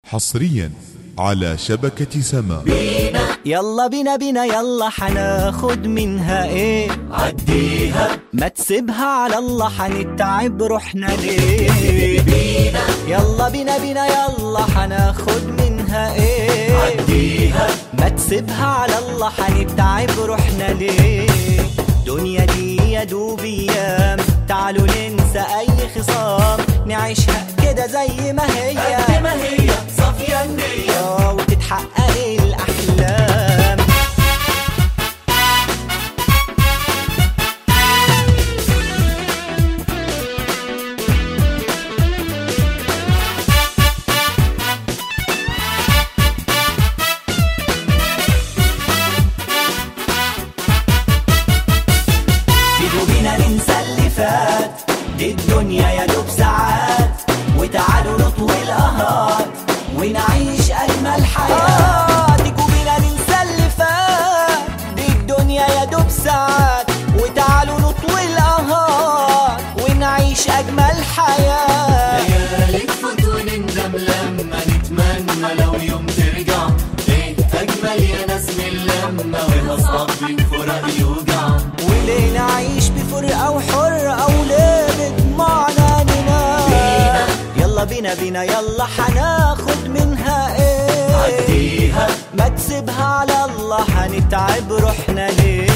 حصريا على شبكة سما يلا بينا بينا يلا حناخد منها ايه عديها ما تسيبها على الله حنتعب روحنا ليه بينا يلا بينا بينا يلا حناخد منها ايه عديها ما تسيبها على الله حنتعب روحنا ليه دنيا دي يا دوب ايام تعالوا ننسى اي خصام نعيشها كده زي ما هي قد ما هي صافية النية آه، وتتحقق الاحلام تيجوا بينا ننسى اللي فات دي الدنيا يا دوب ساعات وتعالوا نطوي القهات ونعيش اجمل حياه تيجوا بينا ننسى اللي فات دي الدنيا يا دوب ساعات وتعالوا نطوي القهات ونعيش اجمل حياه ليالي تفوت ونندم لما نتمنى لو يوم ترجع ايه اجمل يا ناس من لما وهصعب بفراق يوجع وليه نعيش بفرقة وحرقة وليه بطمعنا ننام يلا بينا بينا يلا حناخد منها ايه عديها ما تسيبها على الله حنتعب روحنا ليه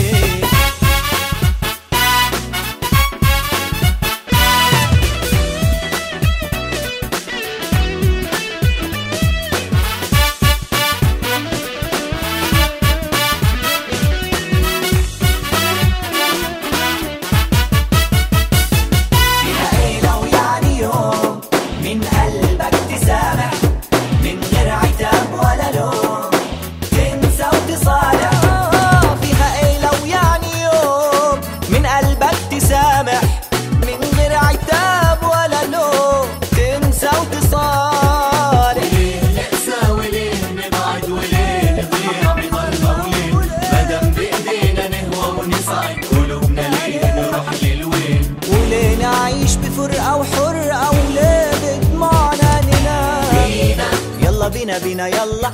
فيها ايه لو يعني يوم من قلبك تسامح من غير عتاب ولا لوم تنسى وتصالح آه، فيها ايه لو يعني يوم من قلبك تسامح من غير عتاب ولا لوم تنسى وتصالح ليه نقسى وليه نبعد وليه نضيع بضلمة وليه مادام بايدينا نهوى ونسعد قلوبنا ليه نروح للوين وليه نعيش بفرقة وحرقة وليه بدموعنا ننام بينا يلا بينا بينا يلا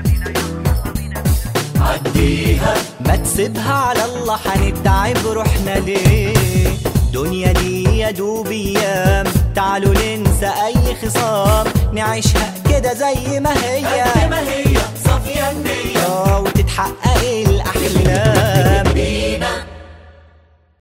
عديها ما تسيبها على الله حنتعب روحنا ليه دنيا دي يا دوب ايام تعالوا ننسى اي خصام نعيشها كده زي ما هي قد ما هي صافية النية آه، وتتحقق الاحلام بينا